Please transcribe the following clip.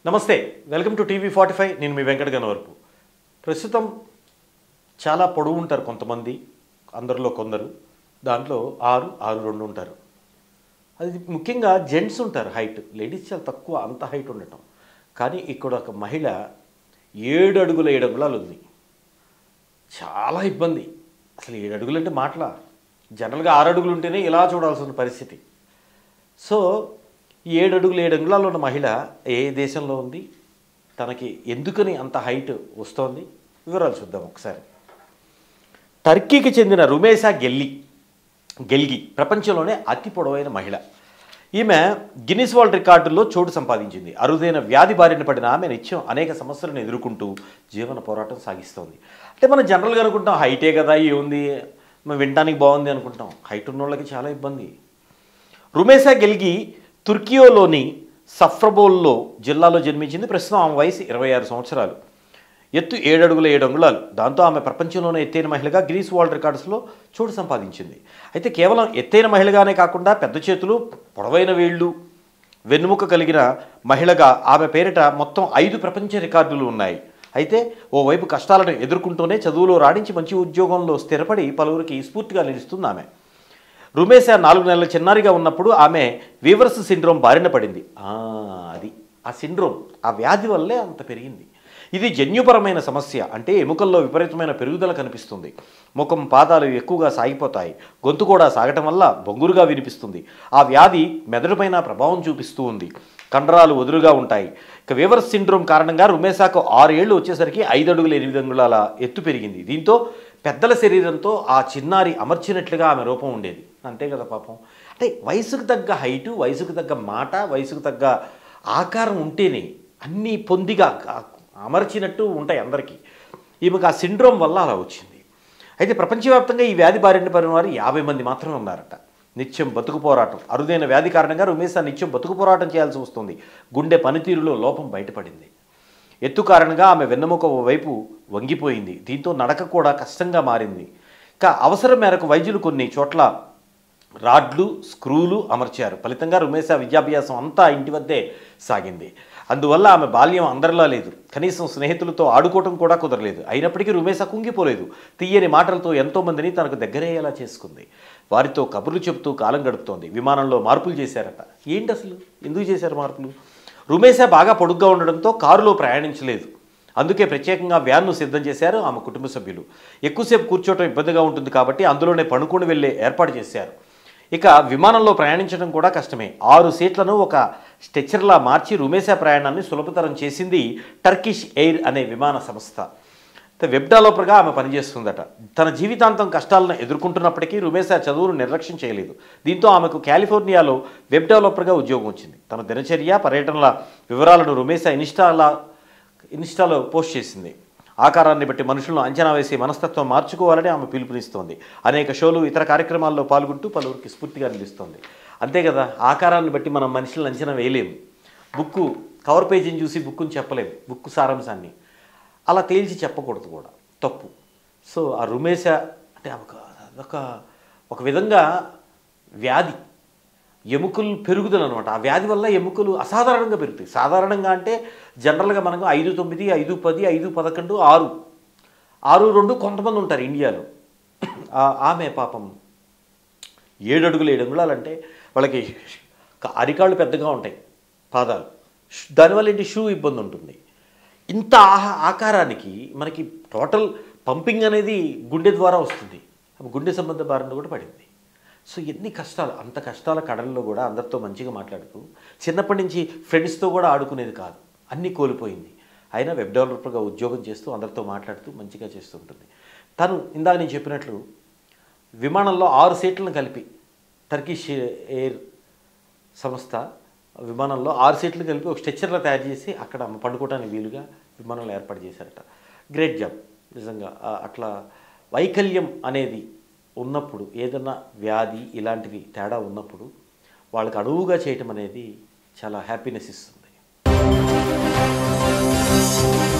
నమస్తే welcome to TV forty five నేను మీ వెంకట గనవరపు ప్రస్తుతం చాలా పొడవు ఉంటారు కొంతమంది అందరిలో కొందరు దాంట్లో ఆరు ఆరు రెండు ఉంటారు అది ముఖ్యంగా జెంట్స్ ఉంటారు హైట్ లేడీస్ చాలా తక్కువ అంత హైట్ ఉండటం కానీ ఇక్కడ ఒక మహిళ ఏడు అడుగుల ఏడు అంగుళాలు ఉంది చాలా ఇబ్బంది అసలు ఏడు అడుగులు అంటే మాటలా జనరల్గా ఆరు అడుగులు ఉంటేనే ఇలా చూడాల్సిన పరిస్థితి సో ఈ ఏడు అడుగులు ఏడు అంగుళాలు ఉన్న మహిళ ఏ దేశంలో ఉంది తనకి ఎందుకని అంత హైట్ వస్తోంది వివరాలు చూద్దాం ఒకసారి టర్కీకి చెందిన రుమేసా గెల్లి గెల్గి ప్రపంచంలోనే అతి పొడవైన మహిళ ఈమె గిన్నిస్ వరల్డ్ రికార్డుల్లో చోటు సంపాదించింది అరుదైన వ్యాధి బారిన పడిన ఆమె నిత్యం అనేక సమస్యలను ఎదుర్కొంటూ జీవన పోరాటం సాగిస్తోంది అంటే మనం జనరల్గా అనుకుంటాం హైటే కదా ఏముంది మనం వినడానికి బాగుంది అనుకుంటాం హైట్ ఉన్న వాళ్ళకి చాలా ఇబ్బంది రుమేసా గెల్గి తుర్కియోలోని సఫ్రబోల్లో జిల్లాలో జన్మించింది ప్రస్తుతం ఆమె వయసు ఇరవై ఆరు సంవత్సరాలు ఎత్తు ఏడు అడుగుల ఏడు అంగుళాలు దాంతో ఆమె ప్రపంచంలోనే ఎత్తైన మహిళగా గ్రీస్ వరల్డ్ రికార్డ్స్లో చోటు సంపాదించింది అయితే కేవలం ఎత్తైన మహిళగానే కాకుండా పెద్ద చేతులు పొడవైన వేళ్ళు వెన్నుముక కలిగిన మహిళగా ఆమె పేరిట మొత్తం ఐదు ప్రపంచ రికార్డులు ఉన్నాయి అయితే ఓవైపు కష్టాలను ఎదుర్కొంటూనే చదువులో రాణించి మంచి ఉద్యోగంలో స్థిరపడి పలువురికి స్ఫూర్తిగా నిలుస్తుంది ఆమె రుమేశా నాలుగు నెలల చిన్నారిగా ఉన్నప్పుడు ఆమె వీవర్స్ సిండ్రోమ్ బారిన పడింది ఆ, అది ఆ సిండ్రోమ్ ఆ వ్యాధి వల్లే అంత పెరిగింది ఇది జన్యుపరమైన సమస్య అంటే ఎముకల్లో విపరీతమైన పెరుగుదల కనిపిస్తుంది ముఖం పాదాలు ఎక్కువగా సాగిపోతాయి గొంతు కూడా సాగటం వల్ల బొంగురుగా వినిపిస్తుంది ఆ వ్యాధి మెదడుపైన ప్రభావం చూపిస్తూ ఉంది కండరాలు వదురుగా ఉంటాయి ఇక వీవర్స్ సిండ్రోమ్ కారణంగా రుమేశాకు ఆరు ఏళ్ళు వచ్చేసరికి ఐదు అడుగుల ఎనిమిది అంగుళాల ఎత్తు పెరిగింది దీంతో పెద్దల శరీరంతో ఆ చిన్నారి అమర్చినట్లుగా ఆమె రూపం ఉండేది అంతే కదా పాపం అంటే వయసుకు తగ్గ హైటు వయసుకు తగ్గ మాట వయసుకు తగ్గ ఆకారం ఉంటేనే అన్నీ పొందిగా ఆ- అమర్చినట్టు ఉంటాయి అందరికీ ఈమెకు ఆ సిండ్రోమ్ వల్ల అలా వచ్చింది అయితే ప్రపంచవ్యాప్తంగా ఈ వ్యాధి బారిన పడిన వారు యాభై మంది మాత్రమే ఉన్నారట నిత్యం బతుకు పోరాటం అరుదైన వ్యాధి కారణంగా రుమేశా నిత్యం బతుకు పోరాటం చేయాల్సి వస్తుంది గుండె పనితీరులో లోపం బయటపడింది ఎత్తు కారణంగా ఆమె వెన్నెముక వైపు వంగిపోయింది దీంతో నడక కూడా కష్టంగా మారింది ఇక అవసరం మేరకు వైద్యులు కొన్ని చోట్ల రాడ్లు స్క్రూలు అమర్చారు ఫలితంగా రుమేశా విద్యాభ్యాసం అంతా ఇంటి వద్దే సాగింది అందువల్ల ఆమె బాల్యం అందరిలా లేదు కనీసం స్నేహితులతో ఆడుకోవటం కూడా కుదరలేదు అయినప్పటికీ రుమేశా కుంగిపోలేదు తీయని మాటలతో ఎంతోమందిని తనకు దగ్గరయ్యేలా చేసుకుంది వారితో కబుర్లు చెబుతూ కాలం గడుపుతోంది విమానంలో మార్పులు చేశారట ఏంటి అసలు ఎందుకు చేశారు మార్పులు రుమేశా బాగా పొడుగ్గా ఉండడంతో కారులో ప్రయాణించలేదు అందుకే ప్రత్యేకంగా వ్యాన్ను సిద్ధం చేశారు ఆమె కుటుంబ సభ్యులు ఎక్కువసేపు కూర్చోవటం ఇబ్బందిగా ఉంటుంది కాబట్టి అందులోనే పనుకొని వెళ్ళే ఏర్పాటు చేశారు ఇక విమానంలో ప్రయాణించడం కూడా కష్టమే ఆరు సీట్లను ఒక స్ట్రెచర్లా మార్చి రుమేశా ప్రయాణాన్ని సులభతరం చేసింది టర్కిష్ ఎయిర్ అనే విమాన సంస్థ అయితే వెబ్ డెవలపర్గా ఆమె పనిచేస్తుందట తన జీవితాంతం కష్టాలను ఎదుర్కొంటున్నప్పటికీ రుమేశా చదువును నిర్లక్ష్యం చేయలేదు దీంతో ఆమెకు కాలిఫోర్నియాలో వెబ్ డెవలపర్గా ఉద్యోగం వచ్చింది తన దినచర్య పర్యటనల వివరాలను రుమేశా ఇన్స్టాలా ఇన్స్టాలో పోస్ట్ చేసింది ఆకారాన్ని బట్టి మనుషులను అంచనా వేసి మనస్తత్వం మార్చుకోవాలని ఆమె పిలుపునిస్తోంది అనేక షోలు ఇతర కార్యక్రమాల్లో పాల్గొంటూ పలువురికి స్ఫూర్తిగా నిలుస్తోంది అంతే కదా ఆకారాన్ని బట్టి మనం మనుషులను అంచనా వేయలేము బుక్కు కవర్ పేజీని చూసి బుక్కుని చెప్పలేము బుక్కు సారాంశాన్ని అలా తేల్చి చెప్పకూడదు కూడా తప్పు సో ఆ రుమేశ అంటే ఒక అదొక ఒక విధంగా వ్యాధి ఎముకలు పెరుగుదల అనమాట ఆ వ్యాధి వల్ల ఎముకలు అసాధారణంగా పెరుగుతాయి సాధారణంగా అంటే జనరల్గా మనకు ఐదు తొమ్మిది ఐదు పది ఐదు పదకొండు ఆరు ఆరు రెండు కొంతమంది ఉంటారు ఇండియాలో ఆ- ఆమె పాపం ఏడు అడుగులు ఏడు అంగుళాలు అంటే వాళ్ళకి క- అరికాళ్ళు పెద్దగా ఉంటాయి పాదాలు ష్- దానివల్ల ఏంటి షూ ఇబ్బంది ఉంటుంది ఇంత ఆహా ఆకారానికి మనకి టోటల్ పంపింగ్ అనేది గుండె ద్వారా వస్తుంది అప్పుడు గుండె సంబంధ బారిన కూడా పడింది సో ఎన్ని కష్టాలు అంత కష్టాల కడల్లో కూడా అందరితో మంచిగా మాట్లాడుతూ చిన్నప్పటి నుంచి ఫ్రెండ్స్తో కూడా ఆడుకునేది కాదు అన్నీ కోల్పోయింది అయినా వెబ్ డెవలపర్గా ఉద్యోగం చేస్తూ అందరితో మాట్లాడుతూ మంచిగా చేస్తుంటుంది తను ఇందాక నేను చెప్పినట్లు విమానంలో ఆరు సీట్లను కలిపి టర్కిష్ ఎయిర్ సంస్థ విమానంలో ఆరు సీట్లు కలిపి ఒక స్ట్రెచ్చర్లో తయారు చేసి అక్కడ పండుకోవడానికి వీలుగా విమానంలో ఏర్పాటు చేశారట గ్రేట్ జాబ్ నిజంగా ఆ, అట్లా వైకల్యం అనేది ఉన్నప్పుడు ఏదన్నా వ్యాధి ఇలాంటివి తేడా ఉన్నప్పుడు వాళ్ళకి అడువుగా చేయటం అనేది చాలా హ్యాపీనెస్ ఇస్తుంది